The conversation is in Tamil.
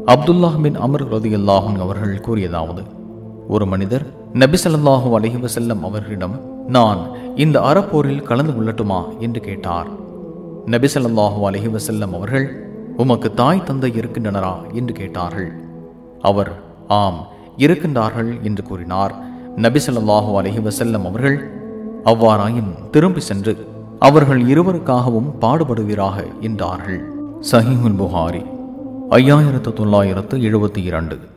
அப்துல்லாஹ் பின் அமர் ரதியல்லாஹும் அவர்கள் கூறியதாவது ஒரு மனிதர் நபி ஸல்லல்லாஹு அலைஹி வஸல்லம் அவர்களிடம் நான் இந்த அறப்போரில் கலந்து கொள்ளட்டுமா என்று கேட்டார் நபி ஸல்லல்லாஹு அலைஹி வஸல்லம் அவர்கள் உமக்கு தாய் தந்தை இருக்கின்றனரா என்று கேட்டார்கள் அவர் ஆம் இருக்கின்றார்கள் என்று கூறினார் நபி ஸல்லல்லாஹு அலைஹி வஸல்லம் அவர்கள் அவ்வாறாயின் திரும்பி சென்று அவர்கள் இருவருக்காகவும் பாடுபடுவீராக என்றார்கள் சஹீஹுல் புகாரி ஐயாயிரத்து தொள்ளாயிரத்து எழுபத்தி இரண்டு